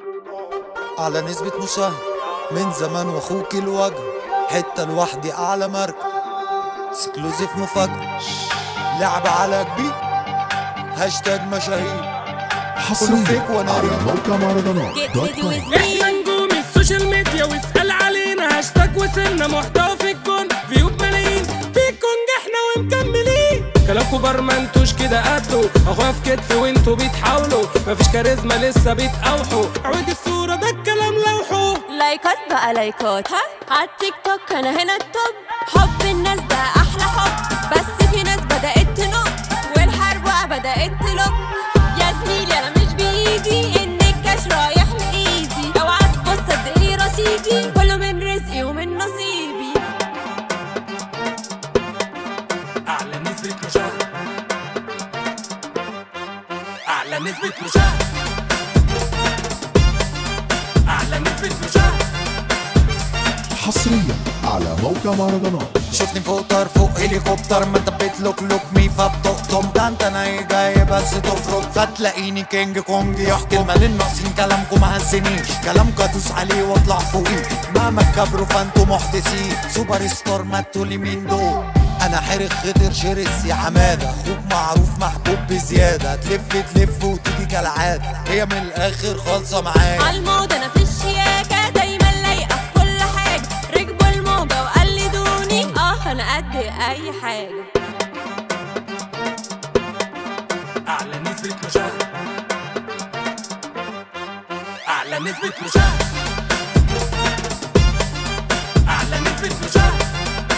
على نسبة مشاهدة من زمان واخوك الوجه حتة لوحدي اعلى مركب اكسكلوزيف مفاجأة لعبة على كبير هاشتاج مشاهير حصريا فيك وأنا على ريح. موقع مهرجانات Get دوت ready كوم with me. احنا نجوم السوشيال ميديا واسأل علينا هاشتاج وصلنا محتوى في الكون فيو بملايين في الكونج احنا ومكملين كلامكوا بار ما انتوش كده قدوا اخويا في كتفي وانتوا بيتحاولوا مفيش كاريزما لسه بتقاوحوا عود الصورة ده الكلام لوحوه لايكات بقى لايكات ها عالتيك توك انا هنا التوب حب الناس ده احلى حب بس في ناس بدأت تنق والحرب بقى بدأت تلق يا زميلي انا مش بايدي ان الكاش رايح لايدي اوعى تبص قد ايه رصيدي كله من رزقي ومن نصيبي اعلى نسبة مشاهدة اعلى نسبة مشاهدة اعلى نسبة مشاهدة حصريا على موقع مهرجانات شفتني فوق طار فوق هليكوبتر ما انت بتلوك لوك مي فبتقطم ده انت انا جاي بس تفرج فتلاقيني كينج كونج يحكي المال ناقصين كلامكم ما هزنيش كلامكم ادوس عليه واطلع فوقيه مهما كبروا فانتوا محدثين سوبر ستار ما تقولي مين دول انا حرق خضر شرس يا حماده اخوك معروف محبوب بزياده تلف تلف وتيجي كالعاده هي من الاخر خالصه معايا عالموضة انا في الشياكة دايما لايقة في كل حاجة ركبوا الموضة وقلدوني اه انا قد اي حاجة اعلى نسبة مشاهدة اعلى نسبة مشاهدة اعلى نسبة مشاهدة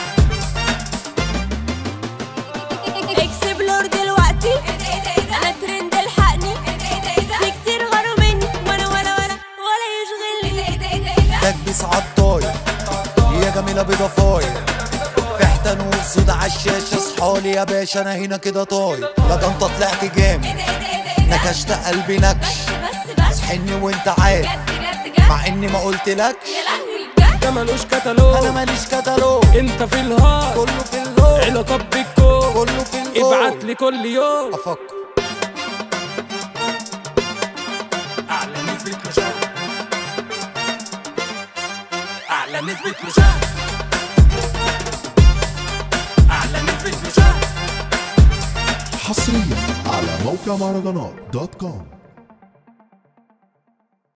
اكسبلور دلوقتي انا ترند الحقني في كتير غاروا مني وانا ولا ولا ولا يشغلني تكبس عالطاير يا جميلة بضفاير فحتن وسود عالشاشة اصحالي يا باشا انا هنا كده طاير لا ده انت طلعت جامد نكشت قلبي نكش بس بس حني وانت عارف جد جد جد مع اني ما قلتلكش يا لهوي بجد ده ملوش كتالوج انا ماليش كتالوج انت في الهار كله في اللون علاقات بالكون كله في اللون ابعت لي كل يوم افكر اعلى نسبة مشاهدة اعلى نسبة مشاهدة اعلى نسبة مشاهدة حصريا على موقع مهرجانات دوت كوم